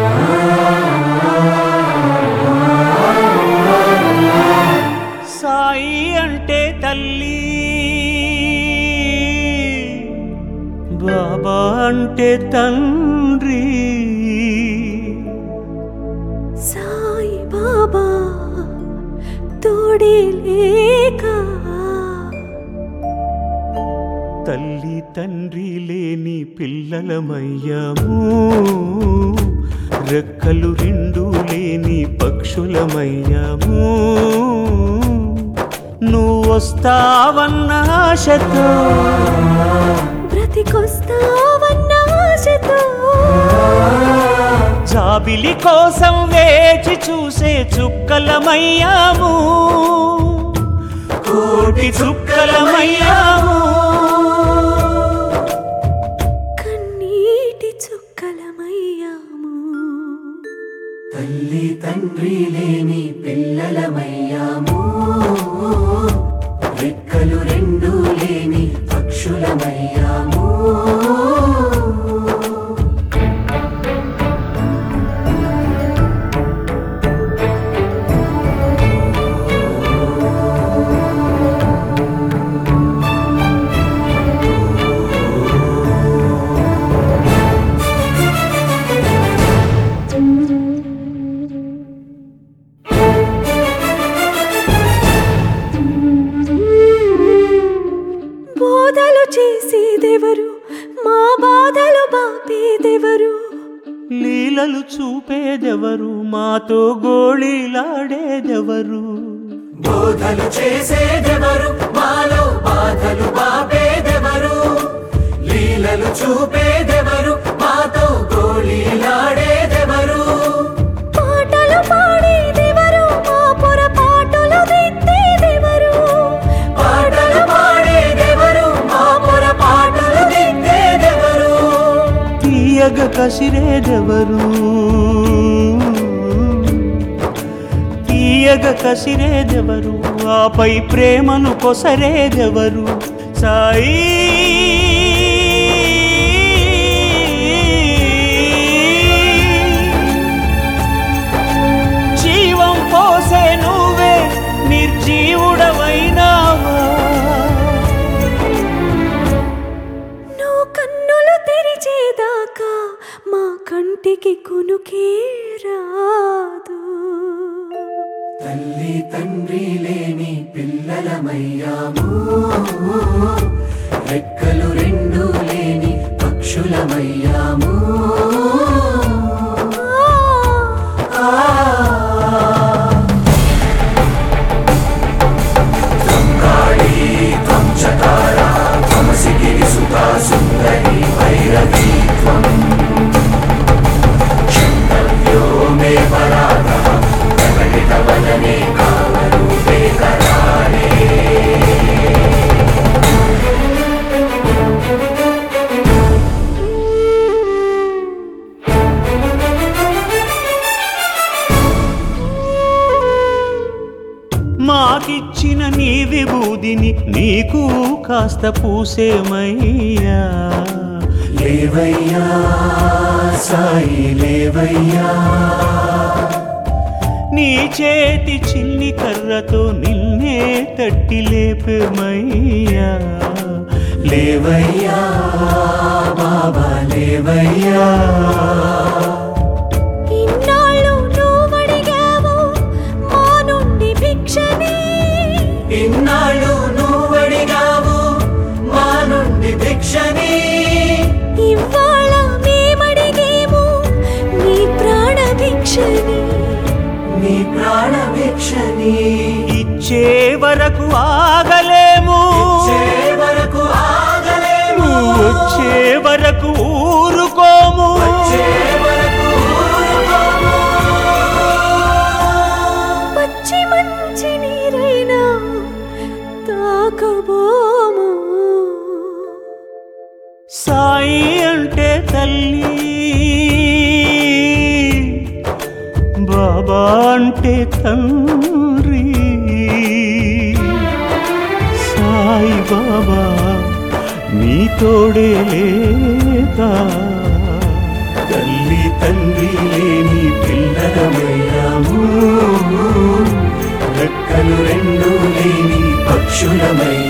సాయి అంటే తల్లి బాబా అంటే తండ్రి సాయి బాబా తోడే లేక తల్లి తండ్రి లేని పిల్లలమయ్యాము రెక్కలు రెండు లేని పక్షులమయ్యాము నువ్వు వస్తావన్న ఆశతో బ్రతికొస్తావన్న ఆశతో జాబిలి కోసం వేచి చూసే చుక్కలమయ్యాము కోటి చుక్కలమయ్యాము కన్నీటి చుక్కలమయ్యాము తల్లి తండ్రి లేని పిల్లలమయ్యాము రెక్కలు రెండు లేని పక్షులమయ్యాము బోధలు చేసేదెవరు మా బాధలు బాపేదెవరు లీలలు చూపేదెవరు మాతో గోళీలాడేదెవరు బోధలు చేసేదెవరు మాలో బాధలు బాపేదెవరు లీలలు చూపేదెవరు మాతో గోళీలాడేదెవరు పాటలు పాడేదెవరు మా పొరపాటులు దిద్దేదెవరు పాటలు పాడేదెవరు మా పొరపాటులు దిద్దేదెవరు తీయగ కసిరేదెవరు తీయగ కసిరేదెవరు ఆపై ప్రేమను కొసరేదెవరు సాయి జీవం పోసే నువ్వే నిర్జీవుడవైనావా నువ్వు కన్నులు తెరిచేదాకా మా కంటికి కునుకే రాదు తల్లి తండ్రి లేని పిల్లలమయ్యాము రెక్కలు రెండు లేని పక్షులమయ్యాము ఆ మాకిచ్చిన నీ విభూదిని నీకు కాస్త పూసేమయ్యా లేవయ్యా సాయి లేవయ్యా నీ చేతి చిన్ని కర్రతో నిన్నే తట్టి లేపేమయ్యా లేవయ్యా బాబా లేవయ్యా ఇన్నాళ్ళు నువ్వడిగావు మా నుండి భిక్షని ఇన్నాళ్ళు నువ్వడిగావు మా నుండి భిక్షని ఇవాళ మేమడిగేము నీ ప్రాణ భిక్షని నీ ప్రాణ భిక్షని ఇచ్చే వరకు ఆగలేము చే వరకు ఆగలేము నువ్వు వచ్చే వరకు ఊరుకోము చే వరకు ఊరుకోము. పచ్చి మంచి నీరైనా తాకబోము సాయి అంటే తల్లి బాబా అంటే తండ్రి సాయి బాబా నీ తోడే లేక తల్లి తండ్రి లేని పిల్లలమయ్యాము రెక్కలు రెండు లేని పక్షులమయ్యాము